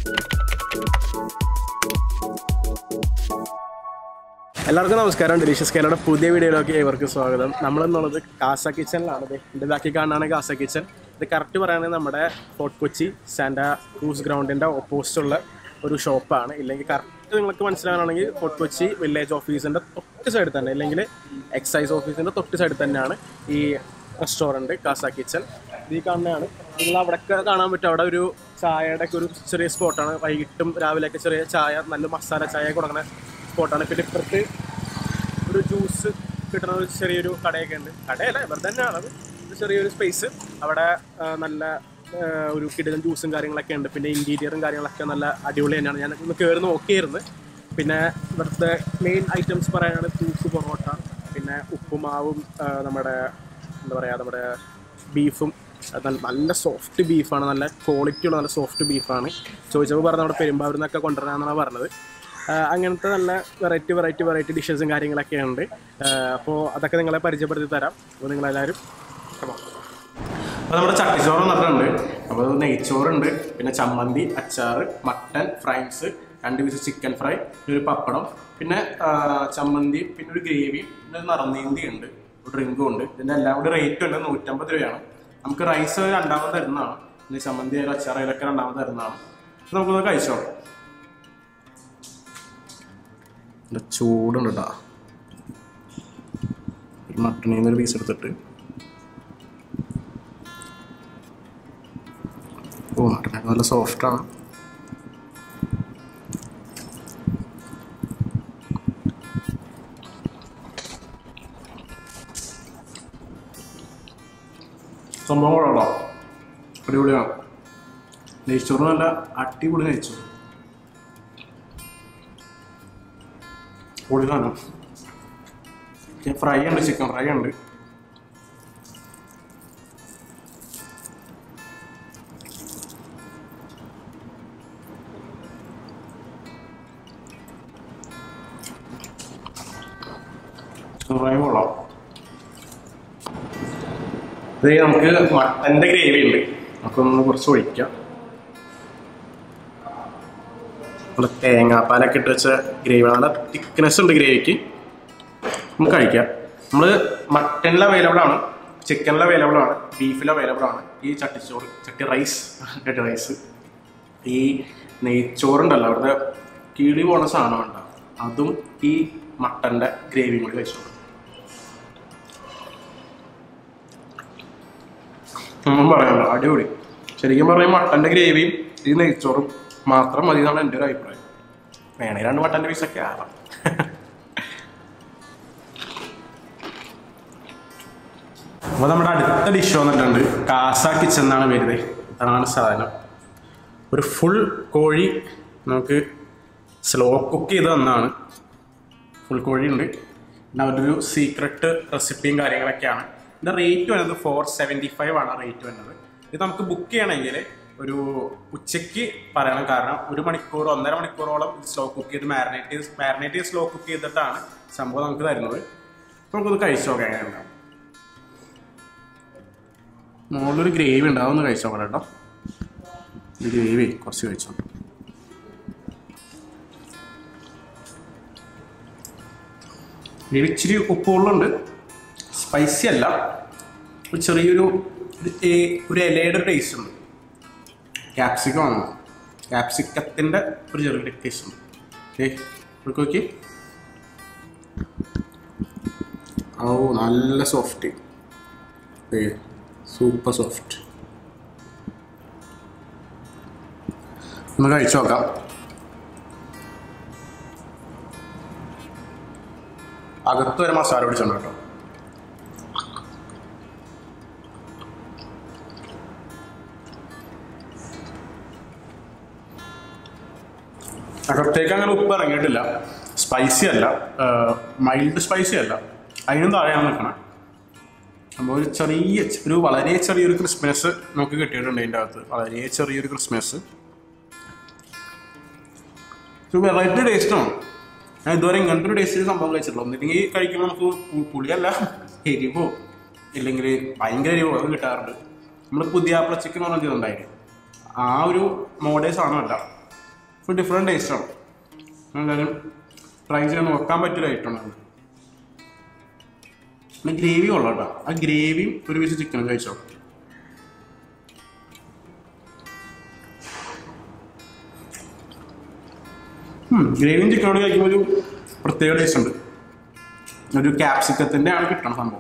എല്ലാവർക്കും നമസ്കാരം ഡിലീഷ്യസ് കേരളയുടെ പുതിയ വീഡിയോയിലേക്ക് ഏവർക്കും സ്വാഗതം നമ്മളെന്നുള്ളത് കാസ കിച്ചണിലാണ് ഇത് എൻ്റെ ബാക്കി കാണാനാണ് കാസ കിച്ചൺ ഇത് കറക്റ്റ് പറയുകയാണെങ്കിൽ നമ്മുടെ ഫോർട്ട് കൊച്ചി സാന്റ ക്രൂസ് ഗ്രൗണ്ടിൻ്റെ ഓപ്പോസിറ്റുള്ള ഒരു ഷോപ്പാണ് ഇല്ലെങ്കിൽ കറക്റ്റ് നിങ്ങൾക്ക് മനസ്സിലാകാനാണെങ്കിൽ ഫോർട്ട് കൊച്ചി വില്ലേജ് ഓഫീസിൻ്റെ തൊട്ട് സൈഡിൽ തന്നെ ഇല്ലെങ്കിൽ എക്സൈസ് ഓഫീസിൻ്റെ തൊട്ട് സൈഡിൽ തന്നെയാണ് ഈ റെസ്റ്റോറൻറ്റ് കാസ കിച്ചൺ ഇത് ഈ കാണുന്നതാണ് നിങ്ങൾ അവിടെയൊക്കെ കാണാൻ പറ്റും അവിടെ ഒരു ചായയുടെ ഒക്കെ ഒരു ചെറിയ സ്പോട്ടാണ് വൈകിട്ടും രാവിലെയൊക്കെ ചെറിയ ചായ നല്ല മസാല ചായ കൊടുക്കുന്ന സ്പോട്ടാണ് പിന്നെ ഇപ്പുറത്ത് ഒരു ജ്യൂസ് കിട്ടുന്ന ഒരു ചെറിയൊരു കടയൊക്കെ ഉണ്ട് കടയല്ല ഇവർ തന്നെയാണ് അത് ഒരു ചെറിയൊരു സ്പേസ് അവിടെ ആ, നല്ല ആ, ഒരു കിടിലൻ ജ്യൂസും കാര്യങ്ങളൊക്കെ ഉണ്ട് പിന്നെ ഇൻറ്റീരിയറും കാര്യങ്ങളൊക്കെ നല്ല അടിപൊളി തന്നെയാണ് ഞാൻ ഒന്ന് കയറി നോക്കിയിരുന്നു പിന്നെ ഇവിടുത്തെ മെയിൻ ഐറ്റംസ് പറയുകയാണെങ്കിൽ തൂക്ക് പൊറോട്ട പിന്നെ ഉപ്പുമാവും ആ, നമ്മുടെ എന്താ പറയുക നമ്മുടെ ബീഫും അത് നല്ല നല്ല സോഫ്റ്റ് ബീഫാണ് നല്ല ക്വാളിറ്റിയുള്ള നല്ല സോഫ്റ്റ് ബീഫാണ് ചോദിച്ചപ്പോൾ പറഞ്ഞ നമ്മുടെ പെരുമ്പാവൂരിൽ നിന്നൊക്കെ കൊണ്ടുവരാമെന്നാണ് പറഞ്ഞത് ആ, അങ്ങനത്തെ നല്ല വെറൈറ്റി വെറൈറ്റി വെറൈറ്റി ഡിഷസും കാര്യങ്ങളൊക്കെ ഉണ്ട് അപ്പോൾ അതൊക്കെ നിങ്ങളെ പരിചയപ്പെടുത്തി തരാം അപ്പോൾ നിങ്ങളെല്ലാവരും അപ്പോൾ നമ്മുടെ ചട്ടിച്ചോറ് വന്നിട്ടുണ്ട് അപ്പോൾ നെയ്ച്ചോറുണ്ട് പിന്നെ ചമ്മന്തി അച്ചാറ് മട്ടൻ ഫ്രൈസ് രണ്ട് പീസ് ചിക്കൻ ഫ്രൈ ഒരു പപ്പടം പിന്നെ ആ, ചമ്മന്തി പിന്നെ ഒരു ഗ്രേവി പിന്നെ ഒരു നിറനീന്തി ഉണ്ട് ഒരു ഡ്രിങ്കും ഉണ്ട് ഇതിൻ്റെ എല്ലാം കൂടി റേറ്റ് ഉണ്ട് നൂറ്റമ്പത് രൂപയാണ് നമുക്ക് റൈസ് രണ്ടാമത് തരുന്നതാണ് പിന്നെ ചമ്മന്തി ആയാലും അച്ചാറായാലൊക്കെ രണ്ടാമത് തരുന്നതാണ് അപ്പോൾ നമുക്കൊന്ന് കഴിച്ചോളാം നല്ല ചൂടുണ്ട് കേട്ടോ ഒരു മട്ടണിൽ നിന്ന് ഒരു പീസ് എടുത്തിട്ട് ഓ മട്ടനൊക്കെ നല്ല സോഫ്റ്റാണ് സംഭവം കൊള്ളാം അടിപൊളിയാണ് നെയ്ച്ചോറ് നല്ല അടിപൊളി നെയ്ച്ചോറ് പൊളി സാധനം ചിക്കൻ ഫ്രൈ ഉണ്ട് ചിക്കൻ ഫ്രൈ ഉണ്ട് ചിക്കൻ ഫ്രൈ കൊള്ളാം ഇത് നമുക്ക് മട്ടന്റെ ഗ്രേവി ഉണ്ട് നമുക്കൊന്ന് കുറച്ച് ഒഴിക്കാം നല്ല തേങ്ങാപ്പാലൊക്കെ ഇട്ട് വെച്ച ഗ്രേവി നല്ല തിക്നെസ് ഉണ്ട് ഗ്രേവിക്ക് നമുക്ക് കഴിക്കാം നമ്മൾ മട്ടനിൽ അവൈലബിൾ ആണ് ചിക്കനിൽ അവൈലബിൾ ആണ് ബീഫിൽ അവൈലബിൾ ആണ് ഈ ചട്ടിച്ചോറ് ചട്ടി റൈസ് ചട്ടി റൈസ് ഈ നെയ്ച്ചോറുണ്ടല്ലോ അവിടുത്തെ കീഴി പോണ സാധനം ഉണ്ടാവും അതും ഈ മട്ടൻ്റെ ഗ്രേവിയും കൂടി കഴിച്ചോളൂ ഒന്നും പറയാനില്ല അടിപൊളി ശരിക്കും പറഞ്ഞാൽ മട്ടൻ്റെ ഗ്രേവിയും ഈ നെയ്ച്ചോറും മാത്രം മതി എന്നാണ് എൻ്റെ ഒരു അഭിപ്രായം വേണേ രണ്ട് മട്ടൻ്റെ പീസൊക്കെ ആവാം അപ്പോൾ നമ്മുടെ അടുത്ത ഡിഷ് വന്നിട്ടുണ്ട് കാസ കിച്ചൺ എന്നാണ് വരുന്നത് അതാണ് സാധനം ഒരു ഫുൾ കോഴി നമുക്ക് സ്ലോ കുക്ക് ചെയ്ത് തന്നാണ് ഫുൾ കോഴി ഉണ്ട് പിന്നെ അവരുടെ ഒരു സീക്രട്ട് റെസിപ്പിയും കാര്യങ്ങളൊക്കെയാണ് ഇതിൻ്റെ റേറ്റ് വരുന്നത് ഫോർ സെവൻറ്റി ഫൈവ് ആണ് റേറ്റ് വരുന്നത് ഇത് നമുക്ക് ബുക്ക് ചെയ്യണമെങ്കിൽ ഒരു ഉച്ചയ്ക്ക് പറയണം കാരണം ഒരു മണിക്കൂർ ഒന്നര മണിക്കൂറോളം സ്ലോ കുക്ക് ചെയ്ത് മാരിനേറ്റ് ചെയ്ത് മാരിനേറ്റ് ചെയ്ത് സ്ലോ കുക്ക് ചെയ്തിട്ടാണ് സംഭവം നമുക്ക് തരുന്നത് അപ്പോൾ നമുക്കൊന്ന് കഴിച്ചു നോക്കാം എങ്ങനെയുണ്ടാവും മുകളിലൊരു ഗ്രേവി ഉണ്ട് അതൊന്ന് കഴിച്ചു നോക്കാം കേട്ടോ ഒരു ഗ്രേവി കുറച്ച് കഴിച്ചു നോക്കാം ഗ്രേവി ഇച്ചിരി ഉപ്പുള്ളുണ്ട് സ്പൈസി അല്ല ഒരു ചെറിയൊരു ഒരു ഏ- ഒരു ഇലയുടെ ടേസ്റ്റ് ഉണ്ട് ക്യാപ്സിക്കം ആണ് ക്യാപ്സിക്കത്തിൻ്റെ ഒരു ചെറിയൊരു ടേസ്റ്റ് ഉണ്ട് ഏ നോക്കി ഓ നല്ല സോഫ്റ്റ് ഏ സൂപ്പർ സോഫ്റ്റ് ഒന്ന് കഴിച്ചു നോക്കാം അകത്ത് വരെ മസാല പിടിച്ചോണ്ട് കേട്ടോ അകത്തേക്ക് അങ്ങനെ ഉപ്പ് ഇറങ്ങിയിട്ടില്ല സ്പൈസി അല്ല മൈൽഡ് സ്പൈസി അല്ല അതിനും താഴെയാണ് നിൽക്കണം അപ്പോൾ ഒരു ചെറിയ ഒരു വളരെ ചെറിയൊരു ക്രിസ്മസ് നമുക്ക് കിട്ടിയിട്ടുണ്ട് അതിൻ്റെ അകത്ത് വളരെ ചെറിയൊരു ക്രിസ്മസ് ഒരു വെറൈറ്റി ടേസ്റ്റാണ് ഞാൻ ഇതുവരെ ഇങ്ങനത്തെ ഒരു ടേസ്റ്റ് സംഭവം കഴിച്ചിട്ടില്ല ഒന്നില്ലെങ്കിൽ കഴിക്കുമ്പോൾ നമുക്ക് പു- പുളിയല്ല എരിവോ ഇല്ലെങ്കിൽ ഭയങ്കര എരിവോ അത് കിട്ടാറുണ്ട് നമ്മൾ പുതിയ ചിക്കൻ എന്ന് പറഞ്ഞിട്ടുണ്ടായിരുന്നു ആ ഒരു മോഡേ സാധനമല്ല ഒരു ഡിഫറെൻറ്റ് ടേസ്റ്റാണ് എന്തായാലും ട്രൈ ചെയ്യാൻ നോക്കാൻ പറ്റിയൊരു ഐറ്റമാണ് പിന്നെ ഗ്രേവി കൊള്ളാം കേട്ടോ ആ ഗ്രേവിയും ഒരു പീസ് ചിക്കനും കഴിച്ചോ ഗ്രേവിയും ചിക്കനോട് കഴിക്കുമ്പോൾ ഒരു പ്രത്യേക ടേസ്റ്റ് ഉണ്ട് ഒരു ക്യാപ്സിക്കത്തിൻ്റെ ആണ് കിട്ടണ സംഭവം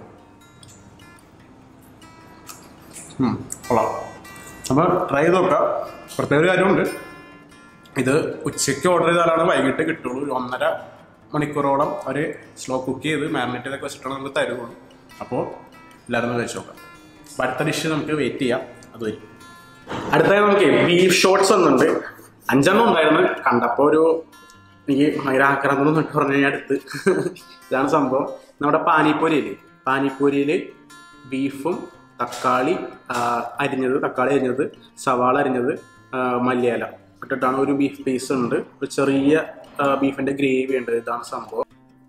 ഉം, കൊള്ളാം അപ്പോൾ ട്രൈ ചെയ്ത് നോക്കാം പ്രത്യേക ഒരു കാര്യമുണ്ട് ഇത് ഉച്ചയ്ക്ക് ഓർഡർ ചെയ്താലാണ് വൈകിട്ട് കിട്ടുള്ളൂ ഒരു ഒന്നര മണിക്കൂറോളം അവർ സ്ലോ കുക്ക് ചെയ്ത് മാരിനേറ്റ് ചെയ്തൊക്കെ വെച്ചിട്ടാണ് നമുക്ക് തരുള്ളൂ അപ്പോൾ എല്ലാവരും ഒന്ന് കഴിച്ച് നോക്കാം അപ്പോൾ അടുത്ത ഡിഷ് നമുക്ക് വെയിറ്റ് ചെയ്യാം അത് വരും അടുത്തായി നമുക്ക് ബീഫ് ഷോട്ട്സ് വന്നിട്ടുണ്ട് അഞ്ചെണ്ണം ഉണ്ടായിരുന്നു കണ്ടപ്പോൾ ഒരു എനിക്ക് ഭയങ്കര ആക്രാന്തം എന്നൊക്കെ പറഞ്ഞു കഴിഞ്ഞാൽ അടുത്ത് ഇതാണ് സംഭവം നമ്മുടെ പാനിപ്പൂരിയിൽ പാനിപ്പൂരിയിൽ ബീഫും തക്കാളി ആ, അരിഞ്ഞത് തക്കാളി അരിഞ്ഞത് സവാള അരിഞ്ഞത് ആ, മല്ലിയില ഇട്ടിട്ടാണ് ഒരു ബീഫ് പീസ് ഉണ്ട് ഒരു ചെറിയ ബീഫിന്റെ ഗ്രേവി ഉണ്ട് ഇതാണ് സംഭവം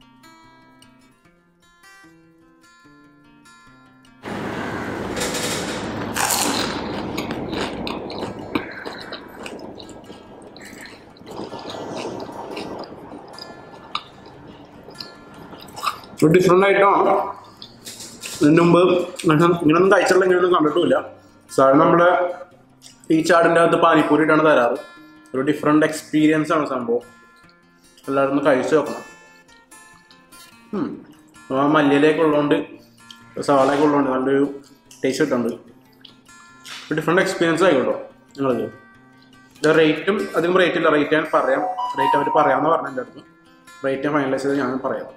ഒരു ഡിഫറെൻ്റ് ആയിട്ടാണ് ഇതിന് മുമ്പ് ഇങ്ങനെ ഇങ്ങനൊന്നും കഴിച്ചിട്ടുള്ള ഇങ്ങനെയൊന്നും കണ്ടിട്ടുമില്ല സാധാരണ നമ്മുടെ ഈ ചാടിൻ്റെ അകത്ത് പാനിപ്പൂരി ഇട്ടാണ് തരാറ് ഒരു ഡിഫറെൻ്റ് എക്സ്പീരിയൻസ് ആണ് സംഭവം എല്ലാവരും ഒന്ന് കഴിച്ചു നോക്കണം ഉം. ആ മല്ലിയിലേക്ക് ഉള്ളതുകൊണ്ട് സവാളയൊക്കെ ഉള്ളതുകൊണ്ട് നല്ലൊരു ടേസ്റ്റ് കിട്ടുന്നുണ്ട് ഒരു ഡിഫറെൻ്റ് എക്സ്പീരിയൻസ് ആയിക്കോട്ടോ നിങ്ങൾക്ക് ഇത് റേറ്റും അധികം റേറ്റ് ഇല്ല റേറ്റ് ഞാൻ പറയാം റേറ്റ് അവർ പറയാമെന്ന് പറഞ്ഞു എൻ്റെ അടുത്ത് റേറ്റ് ഞാൻ ഫൈനലൈസ് ചെയ്ത് ഞാൻ പറയാം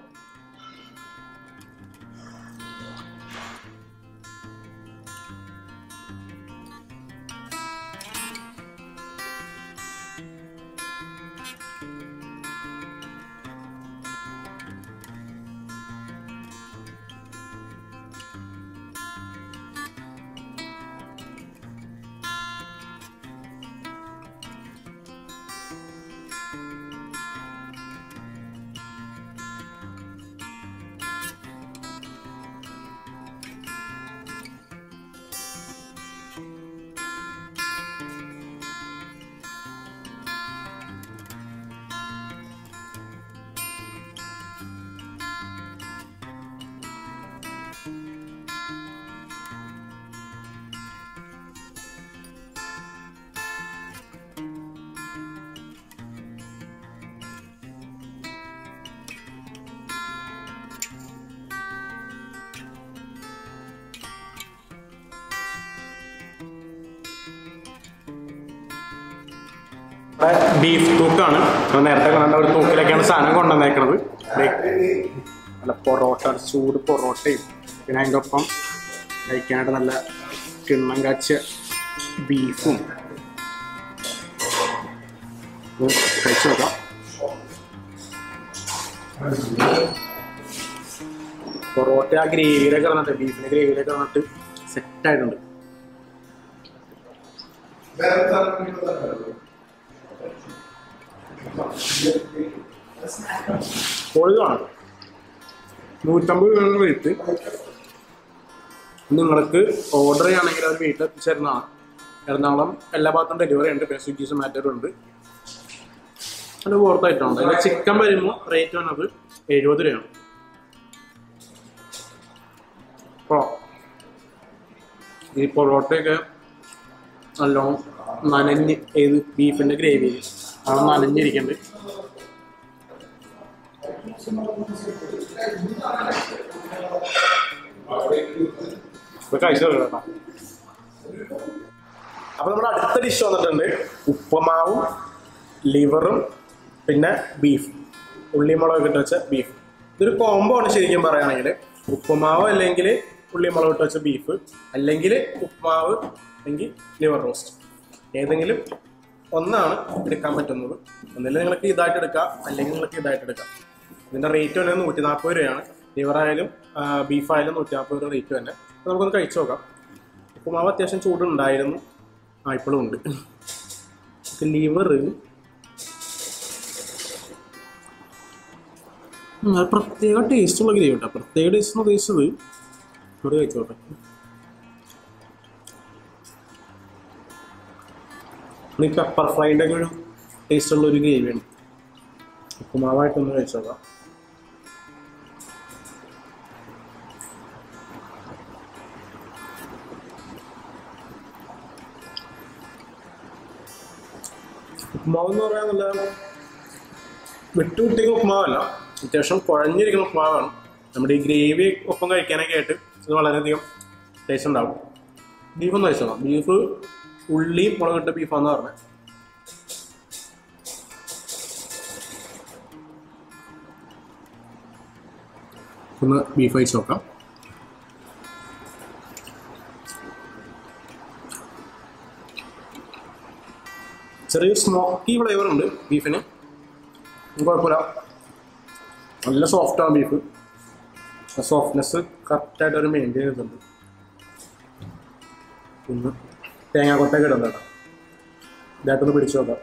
ബീഫ് തൂക്കാണ് നമ്മൾ നേരത്തെ കണ്ട ഒരു തൂക്കിലൊക്കെയാണ് സാധനം കൊണ്ടുവന്നേക്കണത് ദേ, നല്ല പൊറോട്ട ചൂട് പൊറോട്ടയും പിന്നെ അതിൻ്റെ ഒപ്പം കഴിക്കാനായിട്ട് നല്ല കിണ്ണം കാച്ചിയ ബീഫും ഇത് കഴിച്ചു നോക്കാം പൊറോട്ട ആ ഗ്രേവിയിലൊക്കെ കിടന്നിട്ട് ബീഫിന്റെ ഗ്രേവിയിലൊക്കെ കിടന്നിട്ട് സെറ്റായിട്ടുണ്ട് പൊളിതാണ് നൂറ്റമ്പത് രൂപ റേറ്റ് നിങ്ങൾക്ക് ഓർഡർ ചെയ്യുകയാണെങ്കിൽ അവർ വീട്ടിൽ എത്തിച്ചേരുന്നതാണ് എറണാകുളം എല്ലാ ഭാഗത്തും ഡെലിവറി ഉണ്ട് പിന്നെ സ്വിഗ്ഗി സൊമാറ്റോ ഉണ്ട് അത് പുറത്തായിട്ടുണ്ട് അതിൽ ചിക്കൻ വരുമ്പോൾ റേറ്റ് വന്നത് എഴുപത് രൂപയാണ് അപ്പോൾ ഈ പൊറോട്ടയൊക്കെ നല്ലോണം നനഞ്ഞ് ഏത് ബീഫിൻ്റെ ഗ്രേവിയിൽ ആണ് നനഞ്ഞിരിക്കുന്നുണ്ട് ഇപ്പൊ കഴിച്ചു കേട്ടോ അപ്പൊ നമ്മുടെ അടുത്ത ഡിഷ് വന്നിട്ടുണ്ട് ഉപ്പമാവും ലിവറും പിന്നെ ബീഫ് ഉള്ളിമുളക് ഇട്ട് വെച്ച ബീഫ് ഇതൊരു കോംബോ ആണ് ശരിക്കും പറയുകയാണെങ്കിൽ ഉപ്പുമാവ് അല്ലെങ്കിൽ ഉള്ളിമുളക് ഇട്ട് വെച്ച ബീഫ് അല്ലെങ്കിൽ ഉപ്പുമാവ് അല്ലെങ്കിൽ ലിവർ റോസ്റ്റ് ഏതെങ്കിലും ഒന്നാണ് എടുക്കാൻ പറ്റുന്നത് ഒന്നില്ലെങ്കിൽ നിങ്ങൾക്ക് ഇതായിട്ട് എടുക്കാം അല്ലെങ്കിൽ നിങ്ങൾക്ക് ഇതായിട്ട് എടുക്കാം ഇതിന്റെ റേറ്റ് വന്നത് നൂറ്റി നാൽപ്പത് രൂപയാണ് ലിവർ ആയാലും ബീഫ് ആയാലും നൂറ്റി നാൽപ്പത് രൂപ റേറ്റ് തന്നെ അപ്പോൾ നമുക്കൊന്ന് കഴിച്ചു നോക്കാം ഉപ്പുമാവ് അത്യാവശ്യം ചൂടുണ്ടായിരുന്നു ആ ഇപ്പോഴും ഉണ്ട് ലിവർ പ്രത്യേക ടേസ്റ്റുള്ള ഗ്രേവി കേട്ടോ പ്രത്യേക ടേസ്റ്റ് എന്ന് ഉദ്ദേശിച്ചത് ഇവിടെ കഴിച്ചോട്ടെ ഈ പെപ്പർ ഫ്രൈൻ്റെ ഒക്കെ ഒരു ടേസ്റ്റ് ഉള്ള ഒരു ഗ്രേവിയാണ് ഉപ്പുമാവായിട്ടൊന്ന് കഴിച്ചു നോക്കാം ഉപ്പുമാവ് എന്ന് പറയാൻ നല്ല വിട്ടുവിട്ടിരിക്കുന്ന ഉപ്പുമാവല്ല അത്യാവശ്യം കുഴഞ്ഞിരിക്കുന്ന ഉപ്പുമാവാണ് നമ്മുടെ ഈ ഗ്രേവി ഒപ്പം കഴിക്കാനൊക്കെ ആയിട്ട് ഇത് വളരെയധികം ടേസ്റ്റ് ഉണ്ടാവും ബീഫ് ഒന്ന് കഴിച്ചോളാം ബീഫ് ഉള്ളി മുളകിട്ട ബീഫാന്ന് പറഞ്ഞത് ഒന്ന് ബീഫ് കഴിച്ച് നോക്കാം ചെറിയ സ്മോക്കി ഫ്ലേവർ ഉണ്ട് ബീഫിന് കുഴപ്പമില്ല നല്ല സോഫ്റ്റാണ് ബീഫ് ആ സോഫ്റ്റ്നെസ് കറക്റ്റായിട്ട് ഒരു മെയിൻറ്റെയിൻ ചെയ്തിട്ടുണ്ട് ഒന്ന് തേങ്ങാക്കൊത്തൊക്കെ ഇടുന്നത് കേട്ടോ ഇതായിട്ടൊന്ന് പിടിച്ചു നോക്കാം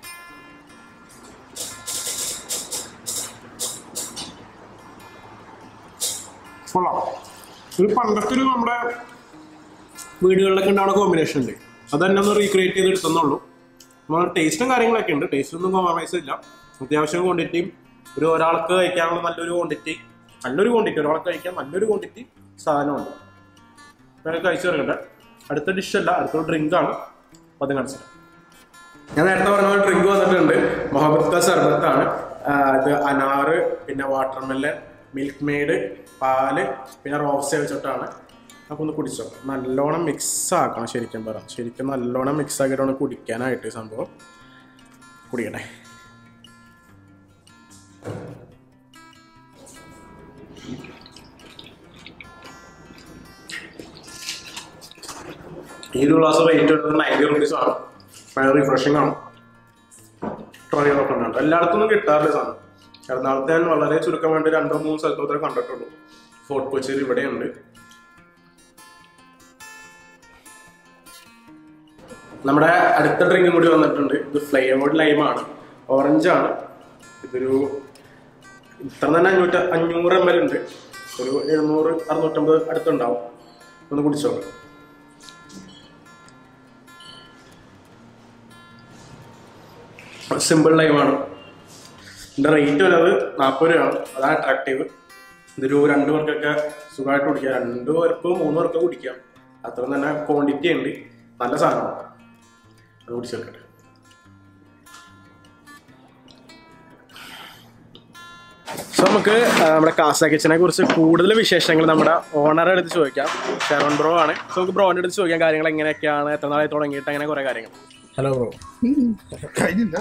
കൊള്ളാം ഒരു പണ്ടത്തെ ഒരു നമ്മുടെ വീടുകളിലൊക്കെ ഉണ്ടാവുന്ന കോമ്പിനേഷൻ ഉണ്ട് അത് തന്നെ ഒന്ന് റീക്രിയേറ്റ് ചെയ്ത് എടുത്തുന്നുള്ളൂ നമ്മൾ ടേസ്റ്റും കാര്യങ്ങളൊക്കെ ഉണ്ട് ടേസ്റ്റൊന്നും കോംപ്രമൈസ് ഇല്ല അത്യാവശ്യം ക്വാണ്ടിറ്റിയും ഒരു ഒരാൾക്ക് കഴിക്കാനുള്ള നല്ലൊരു ക്വാണ്ടിറ്റി നല്ലൊരു ക്വാണ്ടിറ്റി ഒരാൾക്ക് കഴിക്കാൻ നല്ലൊരു ക്വാണ്ടിറ്റി സാധനമുണ്ട് വേറെ കഴിച്ചു തീർക്കട്ടെ അടുത്ത ഡിഷല്ല അടുത്തൊരു ഡ്രിങ്കാണ് അപ്പോൾ അത് കാണിച്ചത് ഞാൻ നേരത്തെ പറഞ്ഞ പോലെ ഡ്രിങ്ക് വന്നിട്ടുണ്ട് മൊഹബത്ത് ക സർബത്താണ് ആ, ഇത് അനാറ് പിന്നെ വാട്ടർമെല്ലൻ മിൽക്ക് മെയ്ഡ് പാല് പിന്നെ റോസ് വെച്ചിട്ടാണ് അപ്പോൾ ഒന്ന് കുടിച്ചോ നല്ലോണം മിക്സ് ആക്കണം ശരിക്കും പറ ശരിക്കും നല്ലോണം മിക്സ് ആക്കിയിട്ട് വേണം കുടിക്കാനായിട്ട് ഈ സംഭവം കുടിക്കട്ടെ ഈ ഒരു ഗ്ലാസ് റേറ്റ് വരുന്നത് നയൻറ്റി റുപ്പീസ് ആണ് ഭയങ്കര റിഫ്രഷിംഗ് ആണ് ട്രൈ നോക്കുന്നുണ്ട് എല്ലായിടത്തൊന്നും കിട്ടാറില്ല സാധനം എറണാകുളത്ത് ഞാൻ വളരെ ചുരുക്കം വേണ്ടി രണ്ടോ മൂന്ന് സ്ഥലത്ത് മാത്രമേ കണ്ടിട്ടുള്ളൂ ഫോർട്ട് കൊച്ചിയിൽ ഇവിടെയുണ്ട് നമ്മുടെ അടുത്ത ഡ്രിങ്കും കൂടി വന്നിട്ടുണ്ട് ഇത് ഫ്ലേവേർഡ് ലൈമാണ് ഓറഞ്ച് ആണ് ഇതൊരു ഇത്ര തന്നെ അഞ്ഞൂറ്റ അഞ്ഞൂറ് എം എൽ ഉണ്ട് ഒരു എഴുന്നൂറ് അറുന്നൂറ്റമ്പത് അടുത്തുണ്ടാവും ഒന്ന് കുടിച്ചോ സിമ്പിൾ ലൈമാണ് ഇതിൻ്റെ റേറ്റ് വരുന്നത് നാൽപ്പത് രൂപയാണ് അതാണ് അട്രാക്റ്റീവ് ഇതൊരു രണ്ട് പേർക്കൊക്കെ സുഖമായിട്ട് കുടിക്കാം രണ്ട് പേർക്കോ മൂന്ന് പേർക്കോ കുടിക്കാം അത്ര തന്നെ ക്വാണ്ടിറ്റി ഉണ്ട് നല്ല സാധനമാണ് അത് കുടിച്ച് വെക്കട്ടെ സോ നമുക്ക് ആ, നമ്മുടെ കാസ കിച്ചനെ കുറിച്ച് കൂടുതൽ വിശേഷങ്ങൾ നമ്മുടെ ഓണറെ അടുത്ത് ചോദിക്കാം ഷെറോൺ ബ്രോ ആണ് സോ നമുക്ക് ബ്രോന്റെ അടുത്ത് ചോദിക്കാം കാര്യങ്ങൾ എങ്ങനെയൊക്കെയാണ് എത്ര നാളായി തുടങ്ങിയിട്ട് അങ്ങനെ കുറെ കാര്യങ്ങൾ ഹലോ ബ്രോ കഴിഞ്ഞില്ല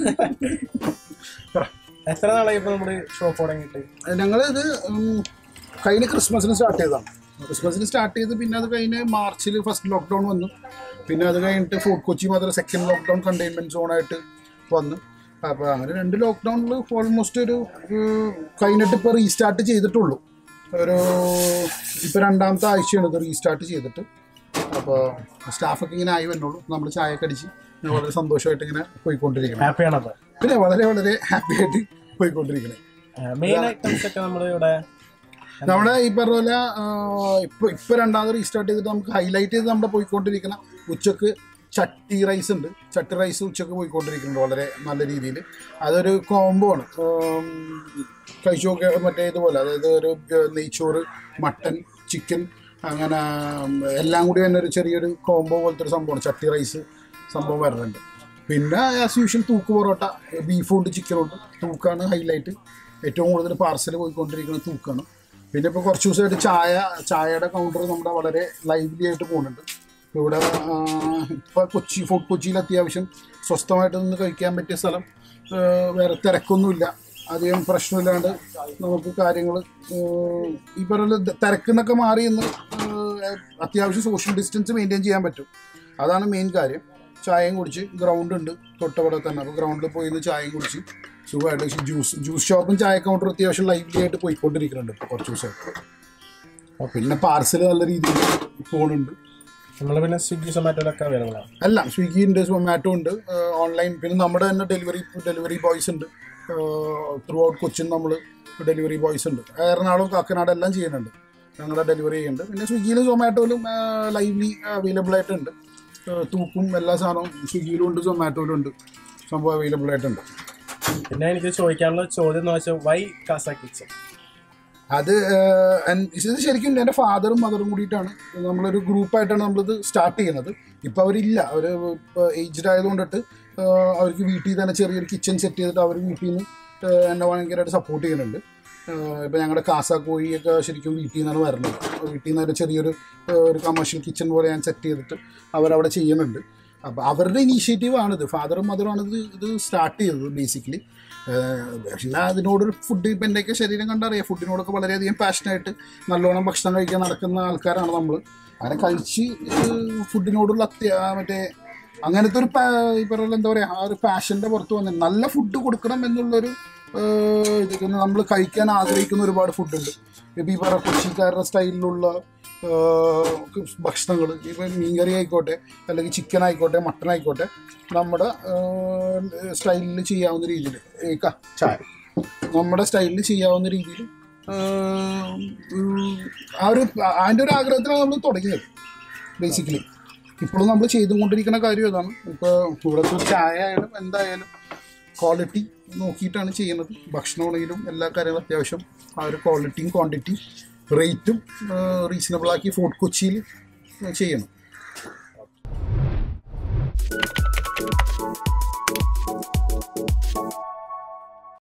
എത്ര നാളായി ഇപ്പൊ നമ്മുടെ ഷോപ്പ് തുടങ്ങിയിട്ട് ഞങ്ങൾ ഇത് കഴിഞ്ഞ ക്രിസ്മസിന് സ്റ്റാർട്ട് ചെയ്തതാണ് ക്രിസ്മസിന് സ്റ്റാർട്ട് ചെയ്ത് പിന്നെ അത് കഴിഞ്ഞ് മാർച്ചിൽ ഫസ്റ്റ് ലോക്ക്ഡൗൺ വന്നു പിന്നെ അത് കഴിഞ്ഞിട്ട് ഫോർട്ട് കൊച്ചി മാത്രം സെക്കൻഡ് ലോക്ക്ഡൗൺ കണ്ടെയ്ൻമെന്റ് സോണായിട്ട് വന്നു അപ്പോൾ അങ്ങനെ രണ്ട് ലോക്ക്ഡൗണിൽ ഓൾമോസ്റ്റ് ഒരു ഉം, കഴിഞ്ഞിട്ട് ഇപ്പോൾ റീസ്റ്റാർട്ട് ചെയ്തിട്ടുള്ളൂ ഒരു ഇപ്പോൾ രണ്ടാമത്തെ ആഴ്ചയാണ് ഇത് റീസ്റ്റാർട്ട് ചെയ്തിട്ട് അപ്പോൾ സ്റ്റാഫൊക്കെ ഇങ്ങനെ ആയി വരുന്നുള്ളൂ നമ്മൾ ചായ കടിച്ച് ഇങ്ങനെ വളരെ സന്തോഷമായിട്ട് ഇങ്ങനെ പോയിക്കൊണ്ടിരിക്കണം ഹാപ്പിയാണത് പിന്നെ വളരെ വളരെ ഹാപ്പി ആയിട്ട് പോയിക്കൊണ്ടിരിക്കണേ മെയിൻ ഐറ്റംസ് ഒക്കെ നമ്മൾ ഇവിടെ നമ്മുടെ ഈ പറഞ്ഞ പോലെ ആ, ഇപ്പൊ ഇപ്പൊ രണ്ടാമത് റീസ്റ്റാർട്ട് ചെയ്തിട്ട് നമുക്ക് ഹൈലൈറ്റ് ചെയ്ത് നമ്മുടെ പോയിക്കൊണ്ടിരിക്കുന്ന ഉച്ചക്ക് ചട്ടി റൈസ് ഉണ്ട് ചട്ടി റൈസ് ഉച്ചക്ക് പോയിക്കൊണ്ടിരിക്കുന്നുണ്ട് വളരെ നല്ല രീതിയിൽ അതൊരു കോംബോ ആണ് ഉം, കഴിച്ചു നോക്കിയ മറ്റേ ഇതുപോലെ അതായത് ഒരു ഏർ, നെയ്ച്ചോറ് മട്ടൻ ചിക്കൻ അങ്ങനെ ഉം, എല്ലാം കൂടി തന്നെ ഒരു ചെറിയൊരു കോംബോ പോലത്തെ ഒരു സംഭവമാണ് ചട്ടി റൈസ് സംഭവം വരുന്നുണ്ട് പിന്നെ ആസ് യൂഷ്വൽ തൂക്ക് പൊറോട്ട ബീഫും ഉണ്ട് ചിക്കനും ഉണ്ട് തൂക്കാണ് ഹൈലൈറ്റ് ഏറ്റവും കൂടുതൽ പാർസൽ പോയിക്കൊണ്ടിരിക്കുന്ന തൂക്കാണ് പിന്നെ ഇപ്പോൾ കുറച്ച് ദിവസമായിട്ട് ചായ ചായയുടെ കൗണ്ടർ നമ്മുടെ വളരെ ലൈവ്ലി ആയിട്ട് പോകുന്നുണ്ട് ഇവിടെ ഇപ്പോൾ കൊച്ചി ഫോർട്ട് കൊച്ചിയിൽ അത്യാവശ്യം സ്വസ്ഥമായിട്ട് നിന്ന് കഴിക്കാൻ പറ്റിയ സ്ഥലം ആ, വേറെ തിരക്കൊന്നുമില്ല അധികം പ്രശ്നമില്ലാണ്ട് നമുക്ക് കാര്യങ്ങൾ ഈ പറഞ്ഞ തിരക്കുന്നൊക്കെ മാറി ഇന്ന് ആ, അത്യാവശ്യം സോഷ്യൽ ഡിസ്റ്റൻസ് മെയിൻറ്റെയിൻ ചെയ്യാൻ പറ്റും അതാണ് മെയിൻ കാര്യം ചായയും കുടിച്ച് ഗ്രൗണ്ട് ഉണ്ട് തൊട്ടവിടെ തന്നെ അപ്പോൾ ഗ്രൗണ്ടിൽ പോയി നിന്ന് ചായയും കുടിച്ച് സുഖമായിട്ട് ജ്യൂസ് ജ്യൂസ് ഷോപ്പും ചായ കൗണ്ടറും അത്യാവശ്യം ലൈവ്ലി ആയിട്ട് പോയിക്കൊണ്ടിരിക്കുന്നുണ്ട് ഇപ്പോൾ കുറച്ച് ദിവസമായിട്ട് അപ്പോൾ പിന്നെ പാർസൽ നല്ല രീതിയിൽ പോകുന്നുണ്ട് നമ്മൾ പിന്നെ സ്വിഗ്ഗി സൊമാറ്റോയിലൊക്കെ അവൈലബിൾ ആണ് എല്ലാം സ്വിഗ്ഗി ഉണ്ട് സൊമാറ്റോ ഉണ്ട് ഓൺലൈൻ പിന്നെ നമ്മുടെ തന്നെ ഡെലിവറി ഡെലിവറി ബോയ്സ് ഉണ്ട് ത്രൂ ഔട്ട് കൊച്ചിൻ നമ്മൾ ഡെലിവറി ബോയ്സ് ഉണ്ട് എറണാകുളം കാക്കനാട് എല്ലാം ചെയ്യുന്നുണ്ട് ഞങ്ങളുടെ ഡെലിവറി ചെയ്യുന്നുണ്ട് പിന്നെ സ്വിഗ്ഗിയിലും സൊമാറ്റോയിലും ലൈവ്ലി അവൈലബിൾ ആയിട്ടുണ്ട് ആ, തൂക്കും എല്ലാ സാധനവും സ്വിഗ്ഗിയിലും ഉണ്ട് സൊമാറ്റോയിലും ഉണ്ട് സംഭവം അവൈലബിൾ ആയിട്ടുണ്ട് പിന്നെ എനിക്ക് ചോദിക്കാനുള്ള ചോദ്യം എന്ന് വെച്ചാൽ വൈ കാസ കിച്ചൺ അത് ഏഹ്, എൻ- ഇത് ശരിക്കും എൻ്റെ ഫാദറും മദറും കൂടിയിട്ടാണ് നമ്മളൊരു ഗ്രൂപ്പായിട്ടാണ് നമ്മളിത് സ്റ്റാർട്ട് ചെയ്യുന്നത് ഇപ്പോൾ അവരില്ല അവർ ഇപ്പോൾ ഏജ്ഡ് ആയതുകൊണ്ടിട്ട് ഏഹ്, അവർക്ക് വീട്ടിൽ തന്നെ ചെറിയൊരു കിച്ചൺ സെറ്റ് ചെയ്തിട്ട് അവർ വീട്ടിൽ നിന്ന് ഏഹ്, എന്നെ ഭയങ്കരമായിട്ട് സപ്പോർട്ട് ചെയ്യുന്നുണ്ട് ഇപ്പോൾ ഞങ്ങളുടെ കാസ കോഴിയൊക്കെ ശരിക്കും വീട്ടിൽ നിന്നാണ് വരുന്നത് വീട്ടിൽ നിന്ന് ഒരു ചെറിയൊരു ഏഹ്, ഒരു കമേഴ്ഷ്യൽ കിച്ചൺ പോലെ ഞാൻ സെറ്റ് ചെയ്തിട്ട് അവരവിടെ ചെയ്യുന്നുണ്ട് അപ്പോൾ അവരുടെ ഇനീഷ്യേറ്റീവാണിത് ഫാദറും മദറുമാണ് ഇത് ഇത് സ്റ്റാർട്ട് ചെയ്തത് ബേസിക്കലി പക്ഷേ അതിനോടൊരു ഫുഡ് ഇപ്പം എൻ്റെയൊക്കെ ശരീരം കണ്ടറിയാം ഫുഡിനോടൊക്കെ വളരെയധികം പാഷനായിട്ട് നല്ലോണം ഭക്ഷണം കഴിക്കാൻ നടക്കുന്ന ആൾക്കാരാണ് നമ്മൾ അങ്ങനെ കഴിച്ച് ഏഹ്, ഫുഡിനോടുള്ള അത്യ മറ്റേ അങ്ങനത്തെ ഒരു പാ- ഈ പറയുന്ന എന്താ പറയുക ആ ഒരു പാഷൻ്റെ പുറത്ത് വന്ന് നല്ല ഫുഡ് കൊടുക്കണം എന്നുള്ളൊരു ഏഹ്, ഇതൊക്കെ നമ്മൾ കഴിക്കാൻ ആഗ്രഹിക്കുന്ന ഒരുപാട് ഫുഡുണ്ട് ഇപ്പം ഈ പറയുന്ന കൊച്ചിക്കാരുടെ സ്റ്റൈലിലുള്ള ഭക്ഷണങ്ങൾ ഇപ്പം മീൻകറി ആയിക്കോട്ടെ അല്ലെങ്കിൽ ചിക്കൻ ആയിക്കോട്ടെ മട്ടൺ ആയിക്കോട്ടെ നമ്മുടെ സ്റ്റൈലിൽ ചെയ്യാവുന്ന രീതിയിൽ ചായ നമ്മുടെ സ്റ്റൈലിൽ ചെയ്യാവുന്ന രീതിയിൽ ആ ഒരു അതിൻ്റെ ഒരു ആഗ്രഹത്തിലാണ് നമ്മൾ തുടങ്ങിയത് ബേസിക്കലി ഇപ്പോഴും നമ്മൾ ചെയ്തുകൊണ്ടിരിക്കുന്ന കാര്യം അതാണ് ഇപ്പോൾ ഇവിടുത്തെ ചായ ആയാലും എന്തായാലും ക്വാളിറ്റി നോക്കിയിട്ടാണ് ചെയ്യുന്നത് ഭക്ഷണമാണെങ്കിലും എല്ലാ കാര്യങ്ങളും അത്യാവശ്യം ആ ഒരു ക്വാളിറ്റിയും ക്വാണ്ടിറ്റിയും റേറ്റും റീസണബിൾ ആക്കി ഫോർട്ട് കൊച്ചിയിൽ ചെയ്യണം